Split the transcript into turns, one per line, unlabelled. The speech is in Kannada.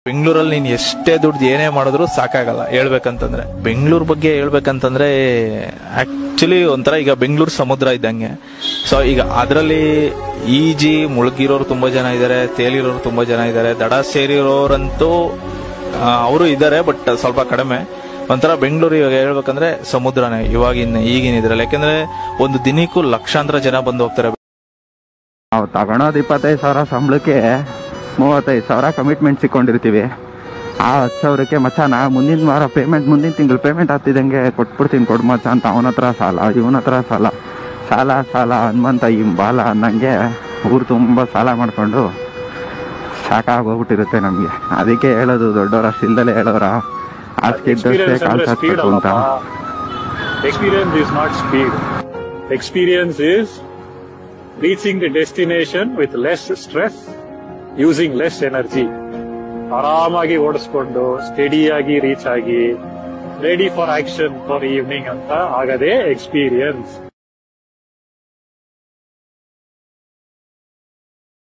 ಬೆಂಗಳೂರಲ್ಲಿ ನೀನ್ ಎಷ್ಟೇ ದುಡ್ಡು ಏನೇ ಮಾಡಿದ್ರು ಸಾಕಾಗಲ್ಲ ಹೇಳ್ಬೇಕಂತಂದ್ರೆ ಬೆಂಗಳೂರು ಬಗ್ಗೆ ಹೇಳ್ಬೇಕಂತಂದ್ರೆ ಆಕ್ಚುಲಿ ಒಂಥರ ಈಗ ಬೆಂಗಳೂರು ಸಮುದ್ರ ಇದ್ದಂಗೆ ಸೊ ಈಗ ಅದರಲ್ಲಿ ಈಜಿ ಮುಳುಗಿರೋರು ತುಂಬಾ ಜನ ಇದ್ದಾರೆ ತೇಲಿರೋರು ತುಂಬಾ ಜನ ಇದ್ದಾರೆ ದಡ ಸೇರಿರೋರಂತೂ ಅವರು ಇದ್ದಾರೆ ಬಟ್ ಸ್ವಲ್ಪ ಕಡಿಮೆ ಒಂಥರ ಬೆಂಗಳೂರು ಇವಾಗ ಹೇಳ್ಬೇಕಂದ್ರೆ ಸಮುದ್ರನೇ ಇವಾಗಿನ ಈಗಿನ ಇದ್ರಲ್ಲಿ ಯಾಕಂದ್ರೆ ಒಂದು ದಿನಕ್ಕೂ ಲಕ್ಷಾಂತರ ಜನ ಬಂದು ಹೋಗ್ತಾರೆ
ನಾವು ತಗೊಳೋದು ಇಪ್ಪತ್ತೈದು ಸಾವಿರ ಸಂಬಳಕ್ಕೆ ಮೂವತ್ತೈದು ಸಾವಿರ ಕಮಿಟ್ಮೆಂಟ್ ಸಿಕ್ಕೊಂಡಿರ್ತೀವಿ ಆ ಹತ್ತು ಸಾವಿರಕ್ಕೆ ಮಚ್ಚ ನಾ ಮುಂದಿನ ವಾರ ಪೇಮೆಂಟ್ ಮುಂದಿನ ತಿಂಗಳು ಪೇಮೆಂಟ್ ಆಗ್ತಿದ್ದಂಗೆ ಕೊಟ್ಬಿಡ್ತೀನಿ ಕೊಡು ಮಚ್ಚ ಅಂತ ಅವನ ಹತ್ರ ಸಾಲ ಇವನ ಹತ್ರ ಸಾಲ ಸಾಲ ಸಾಲ ಹನುಮಂತ ಈ ಬಾಲ ಅನ್ನಂಗೆ ಊರು ತುಂಬ ಸಾಲ ಮಾಡಿಕೊಂಡು ಸಾಕಾಗೋಗ್ಬಿಟ್ಟಿರುತ್ತೆ ನಮಗೆ ಅದಕ್ಕೆ ಹೇಳೋದು ದೊಡ್ಡವರ ಅಷ್ಟಿಲ್ದಲೇ ಹೇಳೋರ ಹಾಸಿಗೆ ಇದ್ದಷ್ಟೇ
ಎಕ್ಸ್ಪೀರಿಯನ್ಸ್
ಕಾಲು
ಅಂದ್ರೆ ಸ್ಪೀಡ್
ಚಾಚಬೇಕು ಅಂತ
experience is not speed experience is reaching the destination with less stress using less energy ಆರಾಮಾಗಿ ಓಡಿಸ್ಕೊಂಡು ಸ್ಟಡಿಯಾಗಿ ರೀಚ್ ಆಗಿ ready for action for evening ಅಂತ ಆಗದೇ ಎಕ್ಸ್ಪೀರಿಯನ್ಸ್